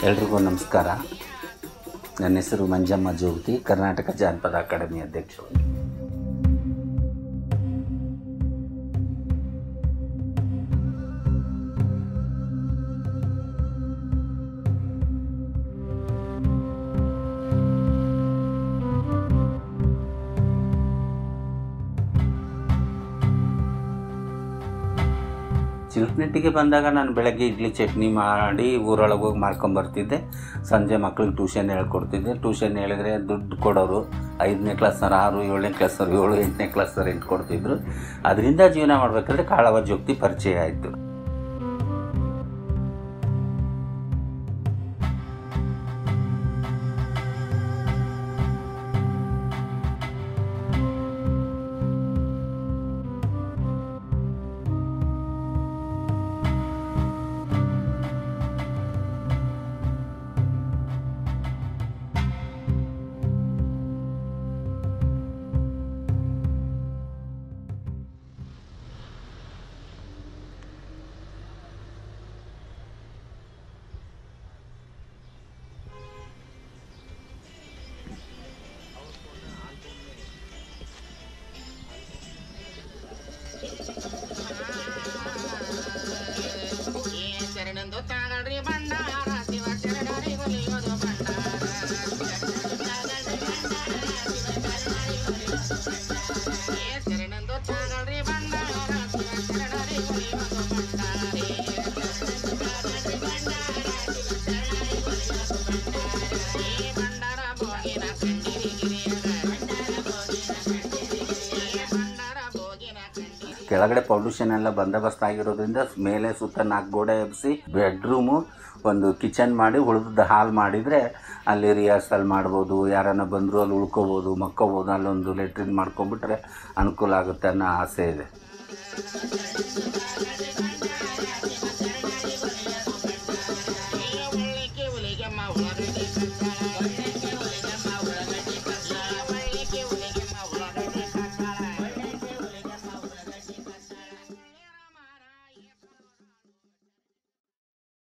ಎಲ್ರಿಗೂ ನಮಸ್ಕಾರ ನನ್ನ ಹೆಸರು ಮಂಜಮ್ಮ ಜೋಗತಿ ಕರ್ನಾಟಕ ಜಾನಪದ ಅಕಾಡೆಮಿ ಅಧ್ಯಕ್ಷರು ಚಿಲ್ಕನೆಟ್ಟಿಗೆ ಬಂದಾಗ ನಾನು ಬೆಳಗ್ಗೆ ಇಡ್ಲಿ ಚಟ್ನಿ ಮಾಡಿ ಊರೊಳಗೆ ಹೋಗಿ ಮಾಡ್ಕೊಂಬರ್ತಿದ್ದೆ ಸಂಜೆ ಮಕ್ಳಿಗೆ ಟ್ಯೂಷನ್ ಹೇಳ್ಕೊಡ್ತಿದ್ದೆ ಟ್ಯೂಷನ್ ಹೇಳಿದ್ರೆ ದುಡ್ಡು ಕೊಡೋರು ಐದನೇ ಕ್ಲಾಸ್ನವ್ರು ಆರು ಏಳನೇ ಕ್ಲಾಸ್ನವ್ರು ಏಳು ಎಂಟನೇ ಕ್ಲಾಸ್ನವ್ರು ಎಂಟು ಕೊಡ್ತಿದ್ರು ಅದರಿಂದ ಜೀವನ ಮಾಡಬೇಕಾದ್ರೆ ಕಾಳವ ಜೋಗ್ತಿ ಪರಿಚಯ ಆಯಿತು ಶರಣಂದು ತಾಗಳ್ರಿ ಭಂಡಾರ ಶಿವ ಶರಣರಿ ಒಲಿಯೋದು ಭಂಡಾರ ಶರಣಂದು ತಾಗಳ್ರಿ ಭಂಡಾರ ಶಿವ ಶರಣರಿ ಒಲಿಯೋದು ಭಂಡಾರಿ ಈ ಭಂಡಾರ ಭೋಗಿನ ಕಂಡಿರಿ ಭಂಡಾರ ಭೋಗಿನ ಕಂಡಿರಿ ಕೆಳಗಡೆ ಪೊಲ್ಯೂಷನ್ ಎಲ್ಲ ಬಂದೋಬಸ್ತ್ ಆಗಿರೋದ್ರಿಂದ ಮೇಲೆ ಸುತ್ತ ನಾಲ್ಕು ಗೋಡೆ ಎಬ್ಸಿ ಬೆಡ್ರೂಮು ಒಂದು ಕಿಚನ್ ಮಾಡಿ ಉಳಿದ ಹಾಲ್ ಮಾಡಿದರೆ ಅಲ್ಲಿ ರಿಹರ್ಸಲ್ ಮಾಡ್ಬೋದು ಯಾರನ್ನ ಬಂದರೂ ಅಲ್ಲಿ ಉಳ್ಕೋಬೋದು ಮಕ್ಕೋಬೋದು ಅಲ್ಲೊಂದು ಲೆಟ್ರಿನ್ ಮಾಡ್ಕೊಂಬಿಟ್ರೆ ಅನುಕೂಲ ಆಗುತ್ತೆ ಅನ್ನೋ ಆಸೆ ಇದೆ ಿ